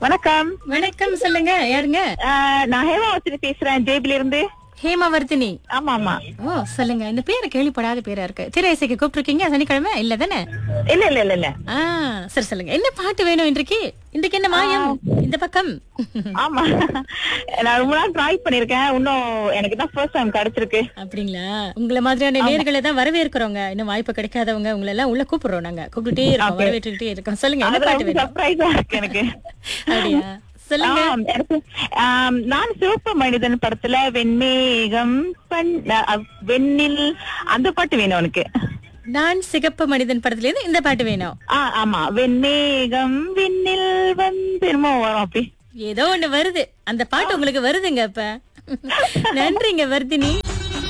வணக்கம் வணக்கம் சொல்லுங்க யாருங்க ஆஹ் நான் ஹேமாவதி பேசுறேன் ஜேபில இருந்து ஹேமாவர்த்தினி ஆமா ஆமா ஓ சொல்லுங்க இந்த பேரு கேள்விப்படாத பேரா இருக்கு திரையசைக்கு கூப்பிட்டுருக்கீங்க சனிக்கிழமை இல்ல தானே இல்ல இல்ல இல்ல இல்ல ஆ சரி சொல்லுங்க என்ன பாட்டு வேணும் இன்றைக்கு இன்றைக்கு என்ன மாயம் இந்த பக்கம் ஆமா நான் ரொம்ப நாள் ட்ரை பண்ணிருக்கேன் இன்னும் எனக்கு தான் ஃபர்ஸ்ட் டைம் கிடைச்சிருக்கு அப்படிங்களா உங்களை மாதிரியான நேர்களை தான் வரவேற்கிறோங்க இன்னும் வாய்ப்பு கிடைக்காதவங்க உங்களை எல்லாம் உள்ள கூப்பிடுறோம் நாங்க கூப்பிட்டுட்டே இருக்கோம் வரவேற்றுக்கிட்டே இருக்கோம் சொல்லுங்க என்ன பாட்டு வேணும் சர்ப்ரைஸா இருக்கு எனக்கு அப்படியா சொல்லுங்க ஆம், எனக்கு ஆம், நான் சிவப்பு மனிதன் படத்துல வெண்மேகம் பண் அஹ், வெண்ணில் அந்த பாட்டு வேணும் உனக்கு நான் சிகப்பு மனிதன் படத்துல இருந்து இந்த பாட்டு வேணும் ஆ ஆமா வெண்மேகம் விண்ணில் வந்து என்னமோ வரும் அப்படி ஏதோ ஒண்ணு வருது அந்த பாட்டு உங்களுக்கு வருதுங்க இப்ப நன்றிங்க வர்தினி